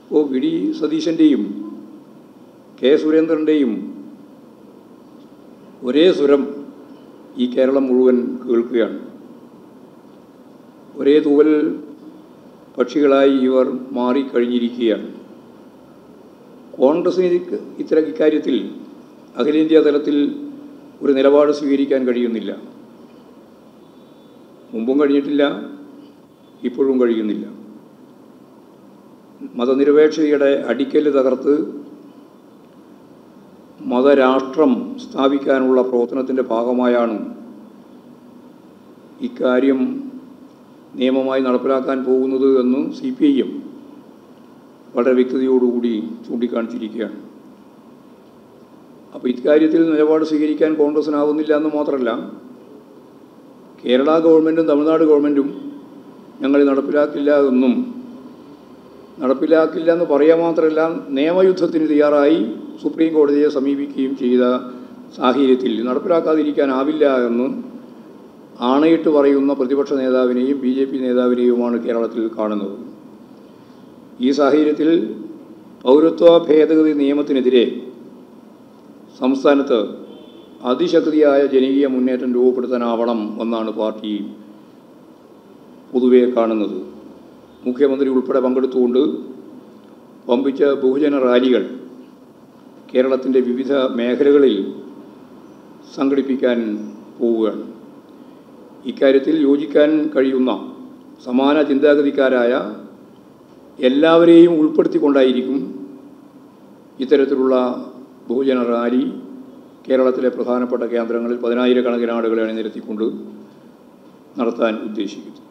ഇപ്പോൾ V D സതീശൻ്റെയും K സുരേന്ദ്രൻ്റെയും ഒരേ സ്വരം ഈ കേരളം മുഴുവൻ കേൾക്കുകയാണ് ഒരേ തൂവൽ പക്ഷികളായി ഇവർ മാറിക്കഴിഞ്ഞിരിക്കുകയാണ് കോൺഗ്രസിന് ഇത് ഇത്തരം ഇക്കാര്യത്തിൽ അഖിലേന്ത്യാ തലത്തിൽ ഒരു നിലപാട് സ്വീകരിക്കാൻ കഴിയുന്നില്ല മുമ്പും കഴിഞ്ഞിട്ടില്ല ഇപ്പോഴും കഴിയുന്നില്ല മതനിരപേക്ഷതയുടെ അടിക്കൽ തകർത്ത് മതരാഷ്ട്രം സ്ഥാപിക്കാനുള്ള പ്രവർത്തനത്തിൻ്റെ ഭാഗമായാണ് ഇക്കാര്യം നിയമമായി നടപ്പിലാക്കാൻ പോകുന്നത് എന്ന് സി പി ഐ എം വളരെ വ്യക്തതയോടുകൂടി ചൂണ്ടിക്കാണിച്ചിരിക്കുകയാണ് അപ്പോൾ ഇക്കാര്യത്തിൽ നിലപാട് സ്വീകരിക്കാൻ കോൺഗ്രസിനാവുന്നില്ല എന്ന് മാത്രമല്ല കേരള ഗവൺമെൻറ്റും തമിഴ്നാട് ഗവൺമെൻറ്റും ഞങ്ങൾ നടപ്പിലാക്കില്ല എന്നും നടപ്പിലാക്കില്ല എന്ന് പറയാൻ മാത്രമല്ല നിയമയുദ്ധത്തിന് തയ്യാറായി സുപ്രീം കോടതിയെ സമീപിക്കുകയും ചെയ്ത സാഹചര്യത്തിൽ നടപ്പിലാക്കാതിരിക്കാനാവില്ല എന്ന് ആണയിട്ട് പറയുന്ന പ്രതിപക്ഷ നേതാവിനെയും ബി ജെ പി നേതാവിനെയുമാണ് കേരളത്തിൽ കാണുന്നത് ഈ സാഹചര്യത്തിൽ പൗരത്വ ഭേദഗതി നിയമത്തിനെതിരെ സംസ്ഥാനത്ത് അതിശക്തിയായ ജനകീയ മുന്നേറ്റം രൂപപ്പെടുത്താനാവണം എന്നാണ് പാർട്ടി പൊതുവെ കാണുന്നത് മുഖ്യമന്ത്രി ഉൾപ്പെടെ പങ്കെടുത്തുകൊണ്ട് പമ്പിച്ച ബഹുജന റാലികൾ കേരളത്തിൻ്റെ വിവിധ മേഖലകളിൽ സംഘടിപ്പിക്കാൻ പോവുകയാണ് ഇക്കാര്യത്തിൽ യോജിക്കാൻ കഴിയുന്ന സമാന ചിന്താഗതിക്കാരായ എല്ലാവരെയും ഉൾപ്പെടുത്തിക്കൊണ്ടായിരിക്കും ഇത്തരത്തിലുള്ള ബഹുജന റാലി കേരളത്തിലെ പ്രധാനപ്പെട്ട കേന്ദ്രങ്ങളിൽ പതിനായിരക്കണക്കിന് ആളുകളെ അണിനിരത്തിക്കൊണ്ട് നടത്താൻ ഉദ്ദേശിക്കുന്നത്